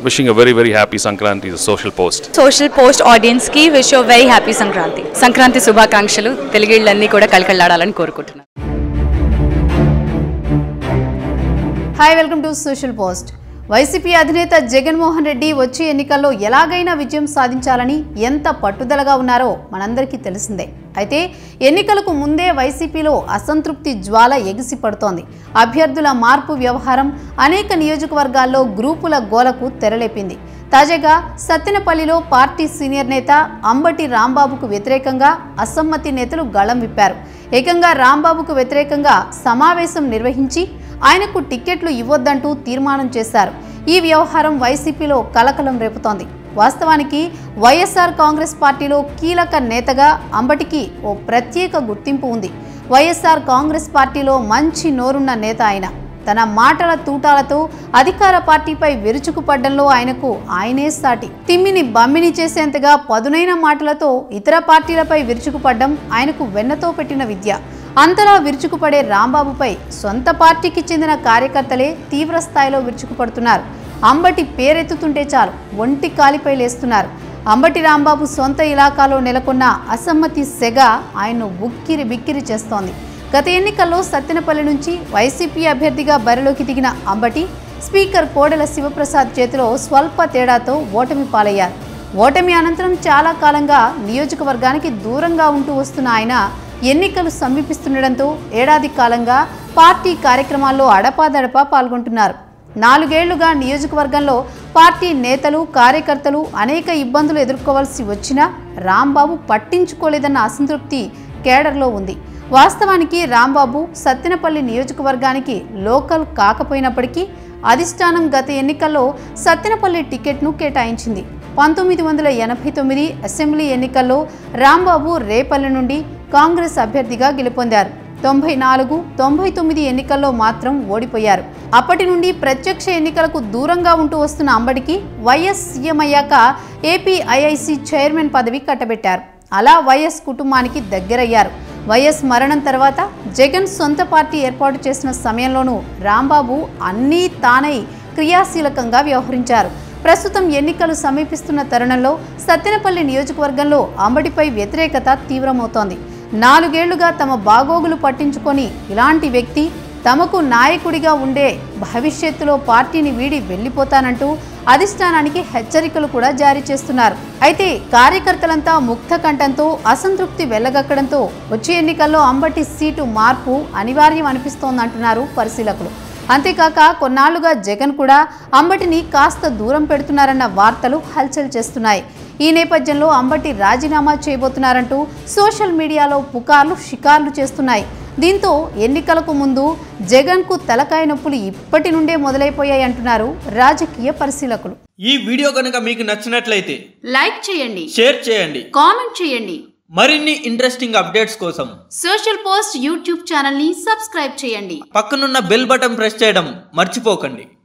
wishing a very, very happy Sankranti, the social post. Social post audience కి wish very happy Sankranti Sankranti శుభాకాంక్షలు తెలుగిళ్ళన్నీ కూడా కలకల్లాడాలని కోరుకుంటున్నాను hi welcome to social post YCP అధినేత జగన్మోహన్ రెడ్డి వచ్చే ఎన్నికల్లో ఎలాగైనా విజయం సాధించాలని ఎంత పట్టుదలగా ఉన్నారో మనందరికీ తెలిసిందే అయితే ఎన్నికలకు ముందే వైసీపీలో అసంతృప్తి జ్వాల ఎగిసి పడుతోంది అభ్యర్థుల మార్పు వ్యవహారం అనేక నియోజకవర్గాల్లో గ్రూపుల గోలకు తెరలేపింది తాజాగా సత్తెనపల్లిలో పార్టీ సీనియర్ నేత అంబటి రాంబాబుకు వ్యతిరేకంగా అసమ్మతి నేతలు గళం విప్పారు ఏకంగా రాంబాబుకు వ్యతిరేకంగా సమావేశం నిర్వహించి ఆయనకు టిక్కెట్లు ఇవ్వొద్దంటూ తీర్మానం చేశారు ఈ వ్యవహారం వైసీపీలో కలకలం రేపుతోంది వాస్తవానికి వైఎస్ఆర్ కాంగ్రెస్ పార్టీలో కీలక నేతగా అంబటికి ఓ ప్రత్యేక గుర్తింపు ఉంది వైఎస్ఆర్ కాంగ్రెస్ పార్టీలో మంచి నోరున్న నేత ఆయన తన మాటల తూటాలతో అధికార పార్టీపై విరుచుకుపడ్డంలో ఆయనకు ఆయనే సాటి తిమ్మిని బమ్మిని చేసేంతగా పదునైన మాటలతో ఇతర పార్టీలపై విరుచుకుపడ్డం ఆయనకు వెన్నతో పెట్టిన విద్య అంతలా విరుచుకుపడే రాంబాబుపై సొంత పార్టీకి చెందిన కార్యకర్తలే తీవ్ర స్థాయిలో విరుచుకుపడుతున్నారు అంబటి పేరెత్తుతుంటే చాలు ఒంటి కాలిపై లేస్తున్నారు అంబటి రాంబాబు సొంత ఇలాకాలో నెలకొన్న అసమ్మతి సెగ ఆయన్ను ఉక్కిరి బిక్కిరి చేస్తోంది గత ఎన్నికల్లో సత్తెనపల్లి నుంచి వైసీపీ అభ్యర్థిగా బరిలోకి దిగిన అంబటి స్పీకర్ కోడెల శివప్రసాద్ చేతిలో స్వల్ప తేడాతో ఓటమి పాలయ్యారు ఓటమి అనంతరం చాలా కాలంగా నియోజకవర్గానికి దూరంగా ఉంటూ వస్తున్న ఆయన ఎన్నికలు సమీపిస్తుండటంతో ఏడాది కాలంగా పార్టీ కార్యక్రమాల్లో అడపాదడపా పాల్గొంటున్నారు నాలుగేళ్లుగా నియోజకవర్గంలో పార్టీ నేతలు కార్యకర్తలు అనేక ఇబ్బందులు ఎదుర్కోవాల్సి వచ్చినా రాంబాబు పట్టించుకోలేదన్న అసంతృప్తి కేడర్లో ఉంది వాస్తవానికి రాంబాబు సత్తెనపల్లి నియోజకవర్గానికి లోకల్ కాకపోయినప్పటికీ అధిష్టానం గత ఎన్నికల్లో సత్తెనపల్లి టికెట్ను కేటాయించింది పంతొమ్మిది వందల ఎనభై తొమ్మిది అసెంబ్లీ ఎన్నికల్లో రాంబాబు రేపల్లి నుండి కాంగ్రెస్ అభ్యర్థిగా గెలుపొందారు తొంభై నాలుగు తొంభై తొమ్మిది ఎన్నికల్లో మాత్రం ఓడిపోయారు అప్పటి నుండి ప్రత్యక్ష ఎన్నికలకు దూరంగా ఉంటూ వస్తున్న అంబడికి వైఎస్ సీఎం అయ్యాక ఏపీ ఐఐసి చైర్మన్ పదవి కట్టబెట్టారు అలా వైఎస్ కుటుంబానికి దగ్గరయ్యారు వైఎస్ మరణం తర్వాత జగన్ సొంత పార్టీ ఏర్పాటు చేసిన సమయంలోనూ రాంబాబు అన్నీ తానై క్రియాశీలకంగా వ్యవహరించారు ప్రస్తుతం ఎన్నికలు సమీపిస్తున్న తరుణంలో సత్తెనపల్లి నియోజకవర్గంలో అంబడిపై వ్యతిరేకత తీవ్రమవుతోంది నాలుగేళ్లుగా తమ బాగోగులు పట్టించుకొని ఇలాంటి వ్యక్తి తమకు నాయకుడిగా ఉండే భవిష్యత్తులో పార్టీని వీడి వెళ్ళిపోతానంటూ అధిష్టానానికి హెచ్చరికలు కూడా జారీ చేస్తున్నారు అయితే కార్యకర్తలంతా ముక్త కంఠంతో అసంతృప్తి వెళ్ళగక్కడంతో వచ్చే ఎన్నికల్లో అంబటి సీటు మార్పు అనివార్యం అనిపిస్తోందంటున్నారు పరిశీలకులు అంతేకాక కొన్నాళ్లుగా జగన్ కూడా అంబటిని కాస్త దూరం పెడుతున్నారన్న వార్తలు హల్చల్ చేస్తున్నాయి ఈ నేపథ్యంలో అంబటి రాజీనామా చేయబోతున్నారంటూ సోషల్ మీడియాలో పుకార్లు షికార్లు చేస్తున్నాయి దీంతో ఎన్నికలకు ముందు జగన్కు తలకాయ నొప్పులు ఇప్పటి నుండే మొదలైపోయాయి అంటున్నారు రాజకీయ పరిశీలకులు ఈ వీడియో కనుక మీకు నచ్చినట్లయితే లైక్ చేయండి షేర్ చేయండి కామెంట్ చేయండి మరిన్ని ఇంట్రెస్టింగ్ అప్డేట్స్ కోసం సోషల్ పోస్ట్ యూట్యూబ్ ఛానల్ని సబ్స్క్రైబ్ చేయండి పక్కనున్న బెల్ బటన్ ప్రెస్ చేయడం మర్చిపోకండి